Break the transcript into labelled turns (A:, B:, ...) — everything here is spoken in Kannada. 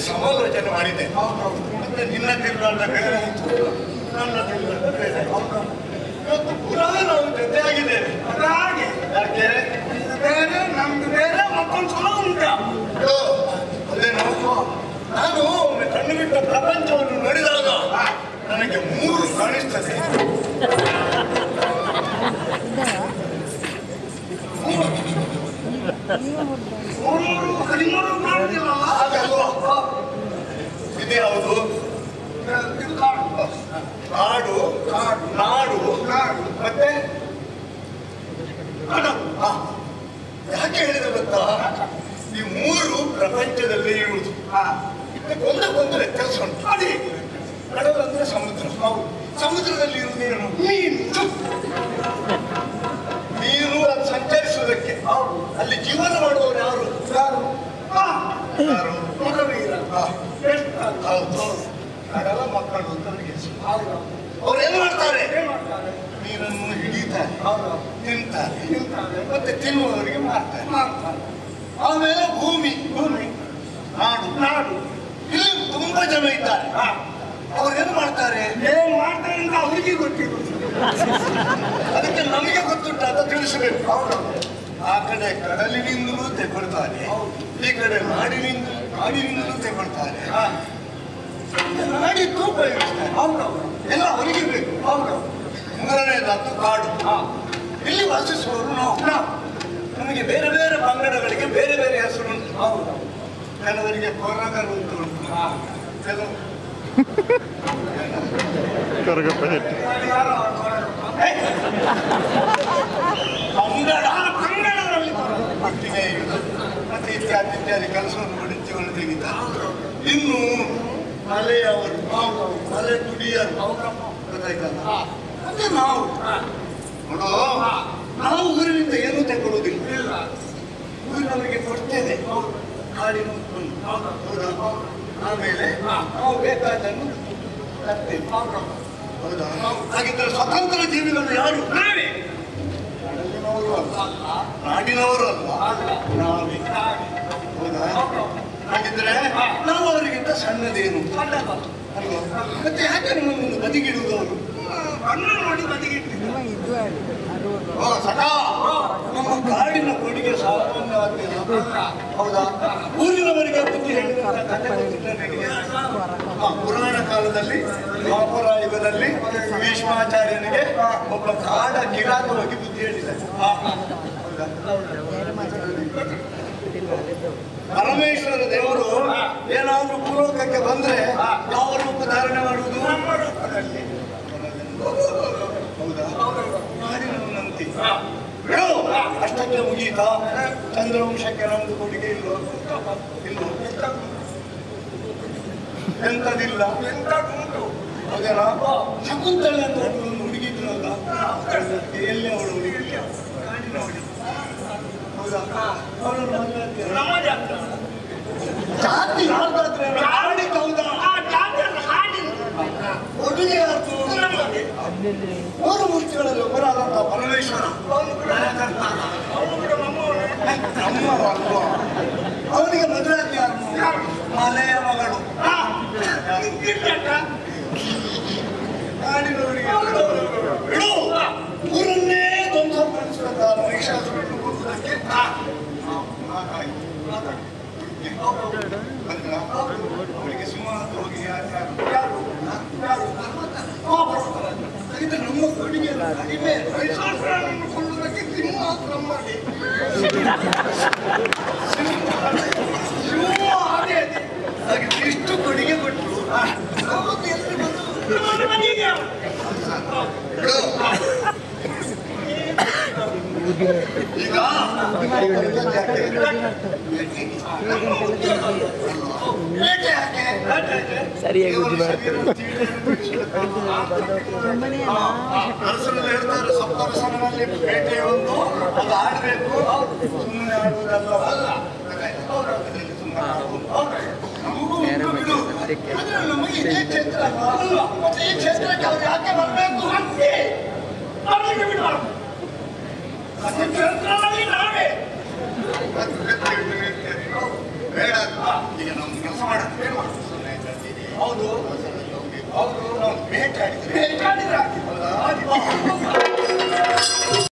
A: ಸಮಾಲೋಚನೆ ಮಾಡಿದೆ ಮತ್ತೆ ನಿನ್ನ ತೀರ್ಮಾನ ಬೇರೆ ಆಯ್ತು ನನ್ನ ತೀರ್ಮಾನ ಬೇರೆ ಆಯ್ತು. ಇವತ್ತು ಪುನಃ ನಾವು ಜೊತೆಯಾಗಿದ್ದೇವೆ
B: ಹಾಗೆ
A: ಯಾಕೆ
B: ಇದು ಬೇರೆ ನಮ್ದು ಬೇರೆ ಮತ್ತೊಂದು ಸಲ ಉಂಟ
A: ಅಯ್ಯೋ, ಅದೇನು ನಾನು ಒಮ್ಮೆ ಕಣ್ಣು ಬಿಟ್ಟ ಪ್ರಪಂಚವನ್ನು ನೋಡಿದಾಗ ನನಗೆ ಮೂರು ಕಾಣಿಸ್ತದೆ
B: ಮೂರು ಹದಿಮೂರು ಕಾಣುದಿಲ್ಲ
A: ಹಾಗಲ್ವಾ ಇದು ಯಾವುದು
B: ಇದು ಕಾಣು
A: ಕಾಡು
B: ಕಾಡು.
A: ನಾಡು
B: ಕಾಡು.
A: ಮತ್ತೆ
B: ಕಡಲು
A: ಆ, ಯಾಕೆ ಹೇಳಿದೆ ಗೊತ್ತಾ ಈ ಮೂರು ಪ್ರಪಂಚದಲ್ಲಿ ಇರುವುದು
B: ಹಾ
A: ಇದಕ್ಕೆ ಒಂದಕ್ಕೊಂದು ವ್ಯತ್ಯಾಸ ಉಂಟು ಅದೇ ಕಡಲು ಅಂದ್ರೆ ಸಮುದ್ರ ಹೌದು ಸಮುದ್ರದಲ್ಲಿ ಇರುವುದೇನು
B: ಮೀನು
A: ನೀರು ಅದು ಸಂಚರಿಸುವುದಕ್ಕೆ
B: ಹೌದು
A: ಅಲ್ಲಿ ಜೀವನ ಮಾಡುವವರು ಯಾರು
B: ಯಾರು ಹಾ
A: ಯಾರು
B: ಮಗವೀರ
A: ಆ,
B: ಎಷ್ಟು
A: ಹೌದು ಕಡಲ ಮಕ್ಕಳು ಅಂತ ನನಗೆ ಹೆಸರು.
B: ಹೌದು
A: ಅವ್ರು ಏನ್ ಮಾಡ್ತಾರೆ
B: ಏನ್ ಮಾಡ್ತಾರೆ
A: ನೀರನ್ನು ಹಿಡಿತಾರೆ
B: ಹೌದು
A: ತಿಂತಾರೆ
B: ತಿಂತಾರೆ
A: ಮತ್ತೆ ತಿನ್ನುವವರಿಗೆ ಮಾಡ್ತಾರೆ
B: ಮಾಡ್ತಾರೆ
A: ಆಮೇಲೆ ಭೂಮಿ
B: ಭೂಮಿ
A: ನಾಡು
B: ನಾಡು
A: ಇಲ್ಲಿ ತುಂಬಾ ಜನ ಇದ್ದಾರೆ
B: ಹಾ
A: ಅವ್ರು ಏನ್ ಮಾಡ್ತಾರೆ
B: ಏನ್ ಮಾಡ್ತಾರೆ ಅಂತ ಅವ್ರಿಗೆ ಗೊತ್ತಿರುತ್ತೆ
A: ಅದಕ್ಕೆ ನಮಗೆ ಗೊತ್ತುಂಟ ಅಂತ ತಿಳಿಸಬೇಕು
B: ಹೌದು
A: ಆ ಕಡೆ ಕಡಲಿನಿಂದಲೂ ತೆಗೊಳ್ತಾರೆ ಈ ಕಡೆ ನಾಡಿನಿಂದ ನಾಡಿನಿಂದಲೂ ತೆಗೊಳ್ತಾರೆ
B: ಹಾ
A: ನಾಡಿದ್ದು ಉಪಯೋಗಿಸ್ತಾರೆ
B: ಹೌದು
A: ಎಲ್ಲ ಅವರಿಗೆ ಬೇಕು
B: ಹೌದು
A: ಮೂರನೇದಾದ್ದು ಕಾಡು
B: ಹಾ
A: ಇಲ್ಲಿ ವಾಸಿಸುವವರು ನಾವು
B: ನಾವು
A: ನಮಗೆ ಬೇರೆ ಬೇರೆ ಪಂಗಡಗಳಿಗೆ ಬೇರೆ ಬೇರೆ ಹೆಸರು ಉಂಟು
B: ಹೌದು
A: ಕೆಲವರಿಗೆ ಕೊರಗರು ಅಂತ ಉಂಟು
B: ಹಾ
A: ಕೆಲವು
B: ಯಾರು
A: ಹೇ! ಪಂಗಡ
B: ಕನ್ನಡದಲ್ಲಿ ಬರೋದು.
A: ಪಟ್ಟಿಗೆ ಇಲ್ಲ. ಮತ್ತೆ ಇತ್ಯಾದಿ ಇತ್ಯಾದಿ ಕೆಲಸವನ್ನು ಹೊಡಿತೀವನ್ನು ತೆಗಿತಾರೆ ಇನ್ನು ಮಲೆಯವರು ಮಲೆ ಕುಡಿಯರು ಗೊತ್ತಾಯ್ತಲ್ಲ ಮತ್ತೆ ನಾವು ನೋಡು ನಾವು ಊರಿನಿಂದ ಏನೂ ತಗೊಳ್ಳುವುದಿಲ್ಲ
B: ಇಲ್ಲ
A: ಊರಿನವರಿಗೆ ಕೊಡ್ತೇವೆ ಕಾಡಿನ ಉತ್ಪನ್ನ ಹೌದಾ ಆಮೇಲೆ ನಾವು ಬೇಕಾದನ್ನು ತರ್ತೇವೆ ಹೌದಾ ಹಾಗಿದ್ರೆ ಸ್ವತಂತ್ರ ಜೀವಿಗಳು ಯಾರು
B: ನಾವೇ
A: ನಾಡಿನವರು ಅಲ್ಲ ನಾಡಿನವರು ಅಲ್ಲ ನಾವೇ ಹೌದಾ ಹಾಗಿದ್ರೆ ನಾವು ಅವರಿಗಿಂತ ಸಣ್ಣದೇನು
B: ಕನ್ನಡ
A: ಅಲ್ವಾ ಮತ್ತೆ ಯಾಕೆ ನಮ್ಮನ್ನು ಬದಿಗಿಡುವುದು ಅವರು
B: ಬಣ್ಣ ನೋಡಿ ಬದಿಗಿಟ್ಟಿದ್ದು
A: ಓ ಸದಾ ನಮ್ಮ ಕಾಡಿನ ಕೊಡುಗೆ ಸಾಮಾನ್ಯವಾದ ಹೌದಾ ಊರಿನವರಿಗೆ ಬುದ್ಧಿ ಹೇಳಿದಂತ ಕಥೆ ಗೊತ್ತಿಲ್ಲ ನಿನಗೆ? ಆ, ಪುರಾಣ ಕಾಲದಲ್ಲಿ ದ್ವಾಪರ ಯುಗದಲ್ಲಿ ಭೀಷ್ಮಾಚಾರ್ಯನಿಗೆ ಒಬ್ಬ ಕಾಡ ಕಿರಾತ ಹೋಗಿ ಬುದ್ಧಿ ಹೇಳಿದ್ದಾರೆ ಪರಮೇಶ್ವರ ದೇವರು ಏನಾದ್ರೂ ಪೂರ್ವಕಕ್ಕೆ ಬಂದ್ರೆ ಯಾವ ರೂಪ ಧಾರಣೆ ಮಾಡುವುದು
B: ನಮ್ಮ ರೂಪದಲ್ಲಿ
A: ಹೌದಾ ನಾಡಿನವನಂತೆ ಬಿಡು ಅಷ್ಟಕ್ಕೆ ಮುಗೀತಾ ಚಂದ್ರವಂಶಕ್ಕೆ ನಮ್ದು ಕೊಡುಗೆ ಇಲ್ವೋ ಇಲ್ವೋ ಎಂತದಿಲ್ಲ
B: ಎಂತದುಂಟು
A: ಹೌದೇನಾ ಶಕುಂತಳೆ ಅಂತ ಒಬ್ಳು ಒಂದು ಹುಡುಗಿ ಇದ್ರಲ್ಲ ಎಲ್ಲಿ ಅವಳು ಹುಡುಗಿ ಕಾಡಿನ ಹುಡುಗಿ ಹೌದಾ ಅವಳನ್ನು ಮದುವೆ ಆಗ್ತೀರಾ?
B: ನಮ್ಮ ಜಾತಿ
A: ಜಾತಿ ಯಾರ್ದಾದ್ರೆ ಕಾಡಿಗೆ ಹೌದಾ
B: ಆ ಜಾತಿಯಲ್ಲಿ ಹಾಡಿನ
A: ಹುಡುಗಿ ಯಾರ್ದು
B: ನಮ್ಮದೇ
A: ಮೂರು ಮೂರ್ತಿಗಳಲ್ಲಿ ಒಬ್ಬರಾದಂತಹ ಪರಮೇಶ್ವರ
B: ಅವನು ಕೂಡ ಅವನು ಕೂಡ ನಮ್ಮವನೇ
A: ನಮ್ಮವ ಅಲ್ವಾ ಅವನಿಗೆ ಮದುವೆ ಆಗಿ ಯಾರು ಮಲೆಯ ಮಗಳು
B: ಹಾ ಇರ್ಲಕ್ಕ?
A: ಕಾಡಿನವರಿಗೆ ಬಿಡು ಊರನ್ನೇ ಧ್ವಂಸಪಡಿಸಿದಂತಹ ಮಹಿಷಾಸುರನ್ನು ಕೊಲ್ಲುವುದಕ್ಕೆ
B: ಹಾ
A: ಮಾತಾಡಿ ಮಾತಾಡಿ ಬಂದ್ರಾ? ಅವಳಿಗೆ ಸಿಂಹಾಸನ ಹೋಗಿ ಯಾರು ಯಾರು
B: ಯಾರು ಯಾರು
A: ಆ, ಬರ್ತಾರೆ. ಹಾಗಿದ್ರೆ ನಮ್ಮ ಕೊಡುಗೆ ಕಡಿಮೆ
B: ಮಹಿಷಾಸುರನನ್ನು ಕೊಲ್ಲುವುದಕ್ಕೆ ಸಿಂಹಾಸನ ಮಾಡಿ
A: ಸಿಂಹ ಅದೇ ಅದೇ. ಹಾಗಿದ್ರೆ ಇಷ್ಟು ಕೊಡುಗೆ ಕೊಟ್ಟರು ಹೌದು, ಎಲ್ರು ಬಂದು
B: ನಮ್ಮ ಮನೆಗೆ ಅವನು.
A: ಬಿಡು. ಈಗ ಬೇಟೆ ಯಾಕೆ?
C: ಸರಿಯಾಗಿ ಬುದ್ಧಿ ಮಾಡ್ತಾರೆ
A: ಅರಸರಲ್ಲಿ ಹೇಳ್ತಾರೆ ಸಪ್ತರಸನಲ್ಲಿ ಬೇಟೆ ಒಂದು ಅದು ಆಡಬೇಕು ಸುಮ್ಮನೆ ಆಡುವುದಲ್ಲ ಅಲ್ಲ ಅದರಲ್ಲಿ ಸುಮ್ಮನೆ ಆಡುವುದು. ನಮಗೂ ಉಂಟು ಬಿಡು. ಆದ್ರೆ ನಮಗೆ ಇದೇ ಕ್ಷೇತ್ರ ಅಲ್ಲ. ಮತ್ತೆ ಈ ಕ್ಷೇತ್ರಕ್ಕೆ ಅವ್ರು ಯಾಕೆ ಬರಬೇಕು
B: ಅಂತೆ. ಅವನಿಗೆ ಬಿಡಬಾರ್ದು. ಮತ್ತೆ ಕ್ಷೇತ್ರದಲ್ಲಿ ನಾವೇ
A: ಬೇಡ ಈಗ ನಾವು ಕೆಲಸ ಮಾಡೋದು ಏನು ಮಾಡೋದು ಸುಮ್ಮನೆ ಇದ್ದಾರೆ. ಹೌದು ಹೌದು ನಾವು ಭೇಟಿ ಆಡಿದ್ರೆ
B: ಬೇಕಾಡಿದ್ರೆ ಹಾಕಿ.
A: ಹೌದಾ?